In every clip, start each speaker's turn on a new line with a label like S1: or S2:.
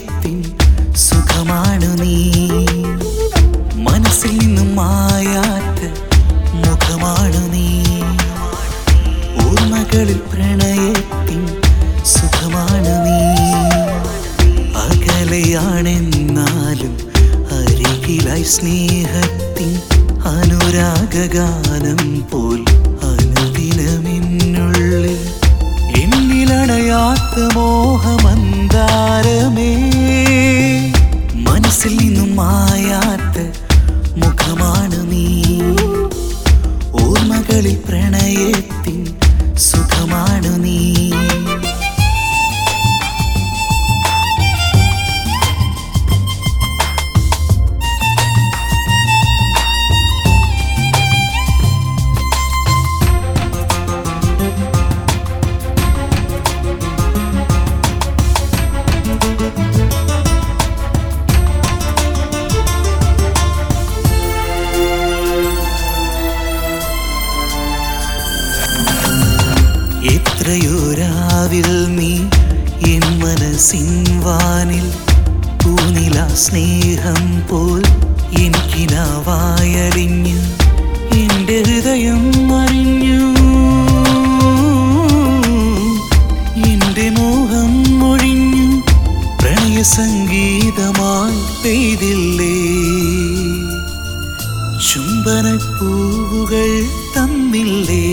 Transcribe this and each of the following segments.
S1: പ്രണയത്തിൻ സുഖമാണു നീ മനസ്സിൽ നിന്നും മായാത്ത മുഖമാണു നീ ഓർമ്മകളിൽ പ്രണയത്തിൻ സുഖമാണു നീ അകലെയാണെന്നാലും അരികിലായി സ്നേഹത്തിൻ അനുരാഗഗാനം പോൽ അനുദിനമെന്നുള്ളിൽ എന്നിലടയാത്ത മോഹമന്താരമേ മനസ്സിൽ നിന്നും മായാത്ത മുഖമാണ് നീ ഓർമ്മകളിൽ പ്രണയത്തിൻ സുഖമാണു നീ എത്രയോ രാവിൽ നീ എൻ മനസ്സിൻ വാനിൽ പൂനില സ്നേഹം പോൽ എനിക്കിനാവായറിഞ്ഞു എൻ്റെ ഹൃദയം അറിഞ്ഞു എൻ്റെ മോഹം ഒഴിഞ്ഞു പ്രണയ സംഗീതമായി പെയ്തില്ലേ ചുംബനപ്പൂവുകൾ തന്നില്ലേ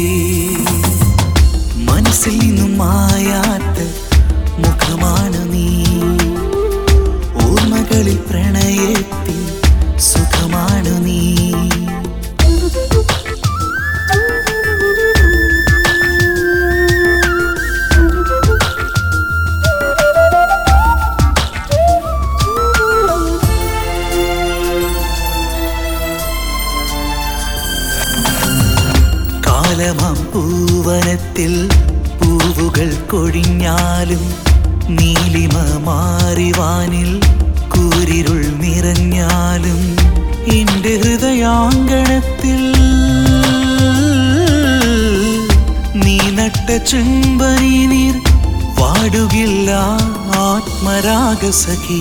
S1: മനസ്സിൽ നിന്നും മായാത്ത മുഖമാണ് നീ ഓർമ്മകളിൽ പ്രണയത്തിൻ സുഖമാണ് നീ കാലമാം പൂവനത്തിൽ പൂവുകൾ കൊഴിഞ്ഞാലും നീലിമ മാറിവാനിൽ കൂരിരുൾ നിറഞ്ഞാലും എൻ്റെ ഹൃദയാങ്കണത്തിൽ നീ നട്ട ചെമ്പനി നീർ വാടുകില്ല ആത്മരാഗസഖീ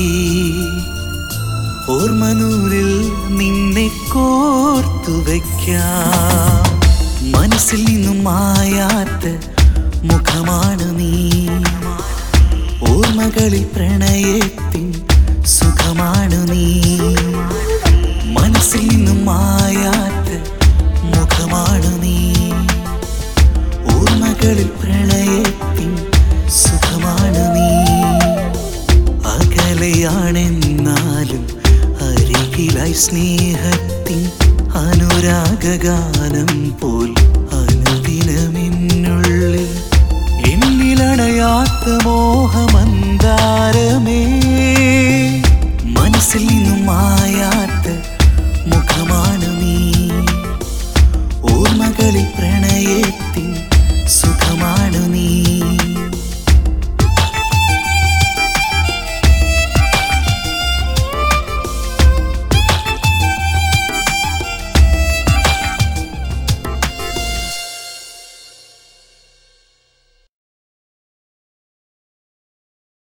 S1: ഓർമ്മനൂരിൽ നിന്നെ കോർത്തു വയ്ക്കാം മനസ്സിൽ നിന്നും മായാത്ത മുഖമാണ് നീ ഓർമ്മകളിൽ പ്രണയത്തിൻ സുഖമാണു നീ മനസ്സിൽ നിന്നും മായാത്ത മുഖമാണു നീ ഓർമ്മകളിൽ പ്രണയത്തിൻ സുഖമാണു നീ അകലെയാണെന്നാലും അരികിലായി സ്നേഹത്തിൻ അനുരാഗഗാനം പോൽ